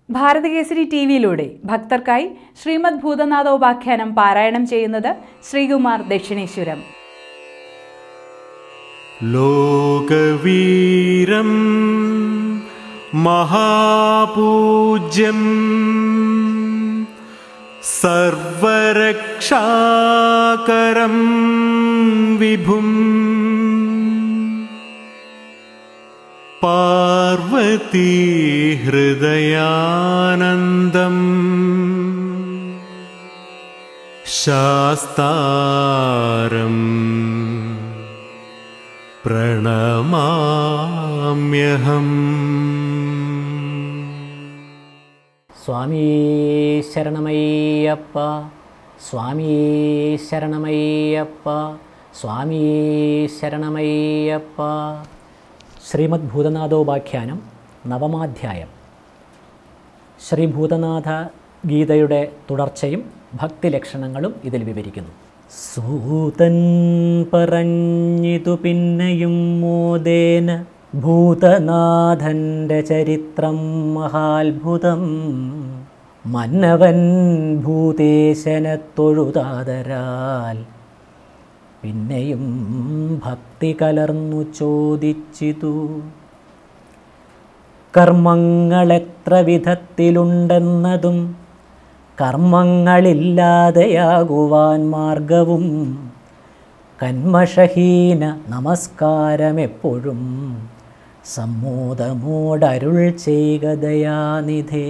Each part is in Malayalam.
ഭാരതകേസരി ടി വിയിലൂടെ ഭക്തർക്കായി ശ്രീമദ് ഭൂതനാഥോപാഖ്യാനം പാരായണം ചെയ്യുന്നത് ശ്രീകുമാർ ദക്ഷിണേശ്വരം ലോകവീരം മഹാപൂജ്യം സർവരക്ഷാകരം വിഭും പാർവതീഹൃദയാനന്ദം ശാസ്താരം പ്രണമാമ്യഹം സ്വാമി ശരണമയ്യപ്പ സ്വാമി ശരണമയ്യപ്പ സ്വാമി ശരണമയ്യപ്പ ശ്രീമദ് ഭൂതനാഥോപാഖ്യാനം നവമാധ്യായം ശ്രീ ഭൂതനാഥ ഗീതയുടെ തുടർച്ചയും ഭക്തിലക്ഷണങ്ങളും ഇതിൽ വിവരിക്കുന്നു സൂതൻ പറഞ്ഞിതു പിന്നെയും മോദേന ഭൂതനാഥൻ്റെ ചരിത്രം മഹാത്ഭുതം മന്നവൻ ഭൂതേശനെ തൊഴുതാതരാൽ പിന്നെയും ഭക്തി കലർന്നു ചോദിച്ചിതു കർമ്മങ്ങളെത്ര വിധത്തിലുണ്ടെന്നതും കർമ്മങ്ങളില്ലാതെയാകുവാൻ മാർഗവും കന്മഷഹീന നമസ്കാരമെപ്പോഴും സമ്മോദമോടരുൾ ചെയ്യുക ദയാനിധേ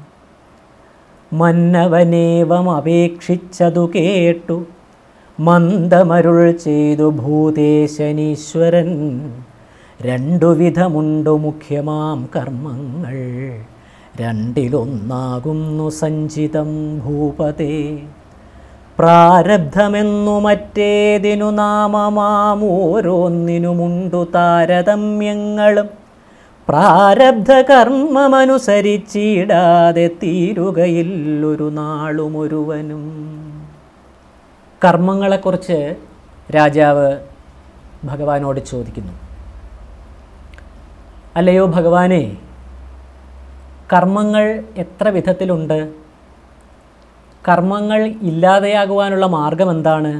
മന്നവനേവം അപേക്ഷിച്ചതു കേട്ടു മന്ദമരുൾ ചെയ്തു ഭൂതേശനീശ്വരൻ രണ്ടുവിധമുണ്ടു മുഖ്യമാം കർമ്മങ്ങൾ രണ്ടിലൊന്നാകുന്നു സഞ്ചിതം ഭൂപതേ പ്രാരബ്ധമെന്നു മറ്റേതിനു നാമമാം ഓരോന്നിനുമുണ്ടു താരതമ്യങ്ങളും പ്രാരബ്ധ കർമ്മമനുസരിച്ചിടാതെ തീരുകയില്ലൊരു നാളുമൊരുവനും കർമ്മങ്ങളെക്കുറിച്ച് രാജാവ് ഭഗവാനോട് ചോദിക്കുന്നു അല്ലയോ ഭഗവാനെ കർമ്മങ്ങൾ എത്ര വിധത്തിലുണ്ട് കർമ്മങ്ങൾ ഇല്ലാതെയാകുവാനുള്ള മാർഗം എന്താണ്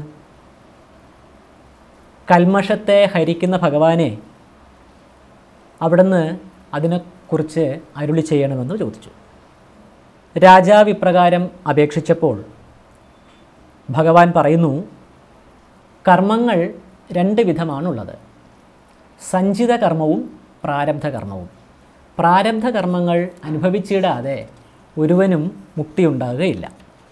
കൽമഷത്തെ ഹരിക്കുന്ന ഭഗവാനെ അവിടുന്ന് അതിനെക്കുറിച്ച് അരുളി ചെയ്യണമെന്ന് ചോദിച്ചു രാജാവ് ഇപ്രകാരം അപേക്ഷിച്ചപ്പോൾ ഭഗവാൻ പറയുന്നു കർമ്മങ്ങൾ രണ്ട് വിധമാണുള്ളത് സഞ്ചിത കർമ്മവും പ്രാരബ്ധ കർമ്മവും പ്രാരബ്ധ കർമ്മങ്ങൾ അനുഭവിച്ചിടാതെ ഒരുവനും മുക്തിയുണ്ടാകുകയില്ല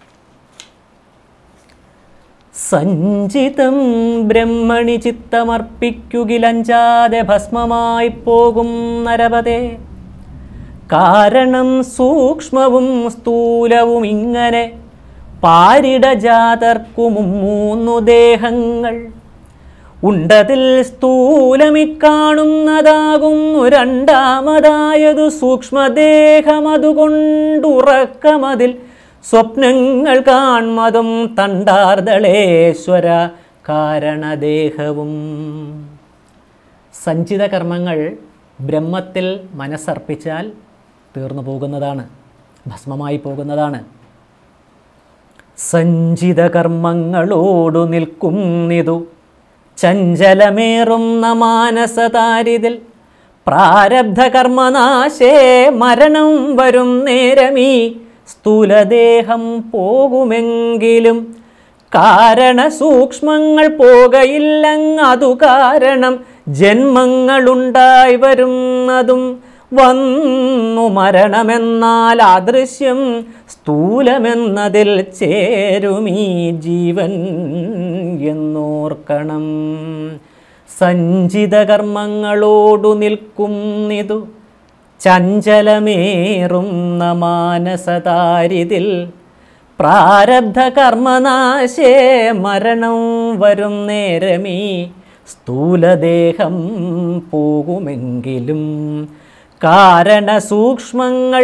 സഞ്ചിതം ബ്രഹ്മണി ചിത്തമർപ്പിക്കുകിലഞ്ചാതെ ഭസ്മമായി പോകും നരപതേ കാരണം സൂക്ഷ്മവും സ്ഥൂലവും ഇങ്ങനെ പാരിടജാതർക്കും മൂന്നു ദേഹങ്ങൾ ഉണ്ടതിൽ സ്ഥൂലമിക്കാണുന്നതാകുന്നു രണ്ടാമതായതു സൂക്ഷ്മദേഹമതുകൊണ്ടുറക്കമതിൽ സ്വപ്നങ്ങൾ കാൺമതും തണ്ടാർദളേശ്വര കാരണദേഹവും സഞ്ചിത കർമ്മങ്ങൾ ബ്രഹ്മത്തിൽ മനസ്സർപ്പിച്ചാൽ തീർന്നു പോകുന്നതാണ് ഭസ്മമായി പോകുന്നതാണ് സഞ്ചിത കർമ്മങ്ങളോടു നിൽക്കുന്നിതു ചഞ്ചലമേറുന്ന മാനസതാരിതിൽ പ്രാരബ്ധ കർമ്മനാശേ മരണം വരും നേരമീ സ്ഥൂലദേഹം പോകുമെങ്കിലും കാരണ സൂക്ഷ്മങ്ങൾ പോകയില്ലങ്ങതു കാരണം ജന്മങ്ങളുണ്ടായി വരുന്നതും വന്നു മരണമെന്നാൽ അദൃശ്യം സ്ഥൂലമെന്നതിൽ ചേരുമീ ജീവൻ എന്നോർക്കണം സഞ്ചിത കർമ്മങ്ങളോടു നിൽക്കുന്നിതു ചഞ്ചലമേറുന്ന മാനസതാരിതിൽ പ്രാരബ്ധ കർമ്മനാശേ മരണം വരും നേരമീ സ്ഥൂലദേഹം പോകുമെങ്കിലും കാരണ സൂക്ഷ്മങ്ങൾ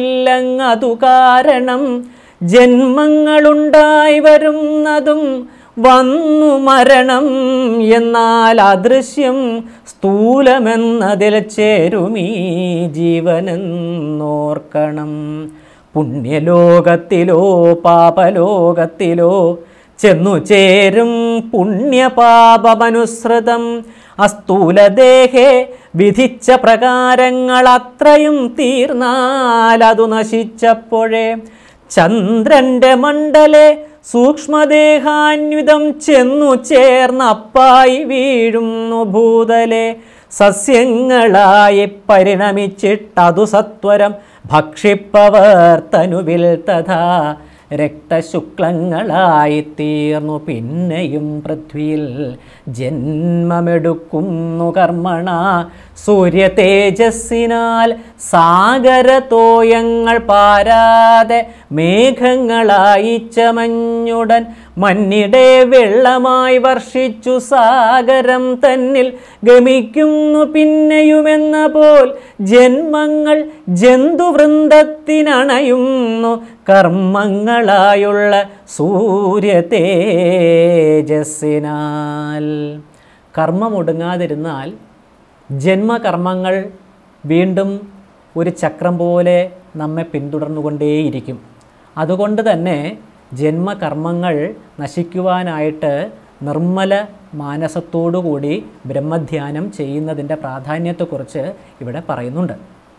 പോകയില്ലങ്ങതു കാരണം ജന്മങ്ങളുണ്ടായി വരുന്നതും വന്നു മരണം എന്നാൽ അദൃശ്യം സ്ഥൂലമെന്നതിൽ ചേരുമീ ജീവനെന്നോർക്കണം പുണ്യലോകത്തിലോ പാപലോകത്തിലോ ചെന്നു ചേരും പുണ്യപാപമനുസൃതം അസ്ഥൂലദേഹേ വിധിച്ച പ്രകാരങ്ങൾ അത്രയും തീർന്നാൽ അതു നശിച്ചപ്പോഴേ ചന്ദ്രന്റെ മണ്ഡലെ സൂക്ഷ്മദേഹാന്വിതം ചെന്നു ചേർന്നപ്പായി വീഴുന്നു ഭൂതലെ സസ്യങ്ങളായി പരിണമിച്ചിട്ടതു സത്വരം ഭക്ഷിപ്പവർ തനുവിൽ തഥാ രക്തശുക്ലങ്ങളായി തീർന്നു പിന്നെയും പൃഥ്വിയിൽ ജന്മമെടുക്കുന്നു കർമ്മണ സൂര്യ തേജസ്സിനാൽ സാഗരതോയങ്ങൾ പാരാതെ മേഘങ്ങളായി ചമഞ്ഞുടൻ മഞ്ഞിടെ വെള്ളമായി വർഷിച്ചു സാഗരം തന്നിൽ ഗമിക്കുന്നു പിന്നെയുമെന്ന പോൽ ജന്മങ്ങൾ ജന്തുവൃന്ദത്തിനണയുന്നു കർമ്മങ്ങളായുള്ള സൂര്യ തേജസ്സിനാൽ കർമ്മമൊടുങ്ങാതിരുന്നാൽ ജന്മകർമ്മങ്ങൾ വീണ്ടും ഒരു ചക്രം പോലെ നമ്മെ പിന്തുടർന്നുകൊണ്ടേയിരിക്കും അതുകൊണ്ട് തന്നെ ജന്മകർമ്മങ്ങൾ നശിക്കുവാനായിട്ട് നിർമ്മല മാനസത്തോടുകൂടി ബ്രഹ്മധ്യാനം ചെയ്യുന്നതിൻ്റെ പ്രാധാന്യത്തെക്കുറിച്ച് ഇവിടെ പറയുന്നുണ്ട്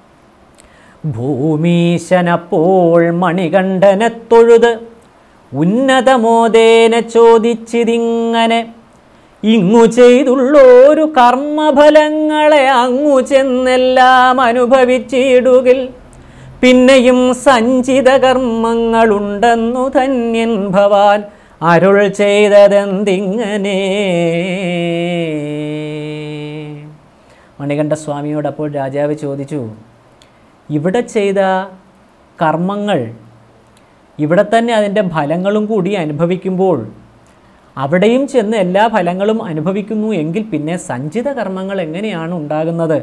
ഭൂമീശനപ്പോൾ മണികണ്ഠനെ തൊഴുത് ഉന്നതമോദേന ചോദിച്ചിതിങ്ങനെ ഇങ്ങു ചെയ്തുള്ളോരു കർമ്മഫലങ്ങളെ അങ്ങു ചെന്നെല്ലാം അനുഭവിച്ചിടുകിൽ പിന്നെയും സഞ്ചിത കർമ്മങ്ങളുണ്ടെന്നു ധന്യൻ ഭവാൻ അരുൾ ചെയ്തതെന്തിങ്ങനെ മണികണ്ഠസ്വാമിയോട് അപ്പോൾ രാജാവ് ചോദിച്ചു ഇവിടെ ചെയ്ത കർമ്മങ്ങൾ ഇവിടെ തന്നെ അതിൻ്റെ ഫലങ്ങളും കൂടി അനുഭവിക്കുമ്പോൾ അവിടെയും ചെന്ന് എല്ലാ ഫലങ്ങളും അനുഭവിക്കുന്നു എങ്കിൽ പിന്നെ സഞ്ചിത കർമ്മങ്ങൾ എങ്ങനെയാണ് ഉണ്ടാകുന്നത്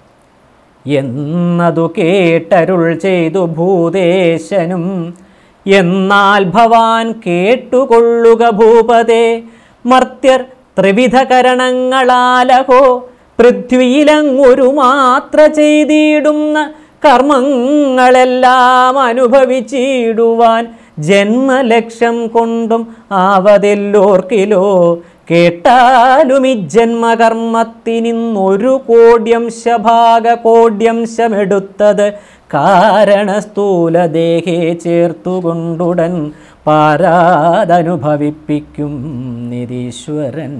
എന്നതു കേട്ടരുൾ ചെയ്തു ഭൂതേശനും എന്നാൽ ഭവാൻ കേട്ടുകൊള്ളുക ഭൂപതേ മർത്യർ ത്രിവിധ കരണങ്ങളാലഹോ പൃഥ്വിയിലങ്ങൊരു മാത്ര ചെയ്തിടുന്ന കർമ്മങ്ങളെല്ലാം അനുഭവിച്ചിടുവാൻ ജന്മലക്ഷം കൊണ്ടും ആവതെല്ലോർക്കിലോ കേട്ടാലും ഈ ജന്മകർമ്മത്തിനിന്നൊരു കോട്യംശഭാഗ കോട്യംശമെടുത്തത് കാരണസ്ഥൂലദേഹേ ചേർത്തുകൊണ്ടുടൻ പാരാതനുഭവിപ്പിക്കും നിരീശ്വരൻ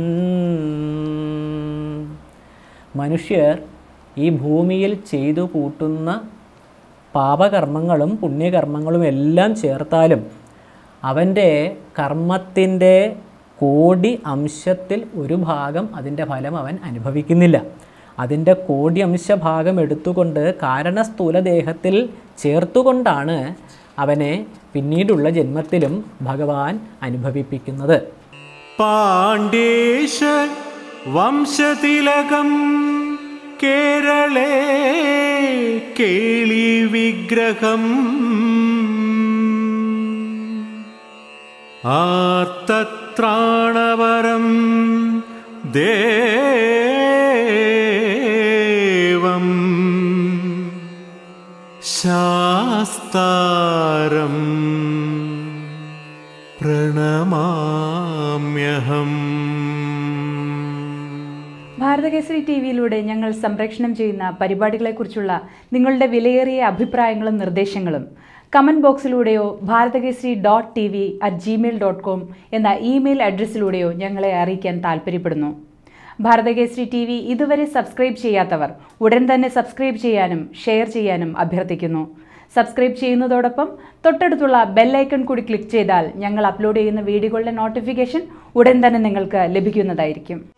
മനുഷ്യർ ഈ ഭൂമിയിൽ ചെയ്തു കൂട്ടുന്ന പാപകർമ്മങ്ങളും പുണ്യകർമ്മങ്ങളും എല്ലാം ചേർത്താലും അവൻ്റെ കർമ്മത്തിൻ്റെ കോടി അംശത്തിൽ ഒരു ഭാഗം അതിൻ്റെ ഫലം അവൻ അനുഭവിക്കുന്നില്ല അതിൻ്റെ കോടി അംശ ഭാഗം എടുത്തുകൊണ്ട് കാരണസ്ഥൂലദേഹത്തിൽ ചേർത്തുകൊണ്ടാണ് അവനെ പിന്നീടുള്ള ജന്മത്തിലും ഭഗവാൻ അനുഭവിപ്പിക്കുന്നത് പാണ്ഡ്യേശ വംശതിലകം കേരളേ കേളി വിഗ്രഹം ആർത്തത്രാണവരം ദേവം ശാസ്താരം പ്രണമാമ്യഹം ഭാരതകേസരി ടി വിയിലൂടെ ഞങ്ങൾ സംപ്രേഷണം ചെയ്യുന്ന പരിപാടികളെക്കുറിച്ചുള്ള നിങ്ങളുടെ വിലയേറിയ അഭിപ്രായങ്ങളും നിർദ്ദേശങ്ങളും കമൻറ്റ് ബോക്സിലൂടെയോ Bharatakesari dot T V at Gmail dot com എന്ന ഇമെയിൽ അഡ്രസ്സിലൂടെയോ ഞങ്ങളെ അറിയിക്കാൻ താൽപ്പര്യപ്പെടുന്നു ഭാരതകേസരി ടി വി ഇതുവരെ സബ്സ്ക്രൈബ് ചെയ്യാത്തവർ ഉടൻ തന്നെ സബ്സ്ക്രൈബ് ചെയ്യാനും ഷെയർ ചെയ്യാനും അഭ്യർത്ഥിക്കുന്നു സബ്സ്ക്രൈബ് ചെയ്യുന്നതോടൊപ്പം തൊട്ടടുത്തുള്ള ബെല്ലൈക്കൺ കൂടി ക്ലിക്ക് ചെയ്താൽ ഞങ്ങൾ അപ്ലോഡ് ചെയ്യുന്ന വീഡിയോകളുടെ നോട്ടിഫിക്കേഷൻ ഉടൻ തന്നെ നിങ്ങൾക്ക് ലഭിക്കുന്നതായിരിക്കും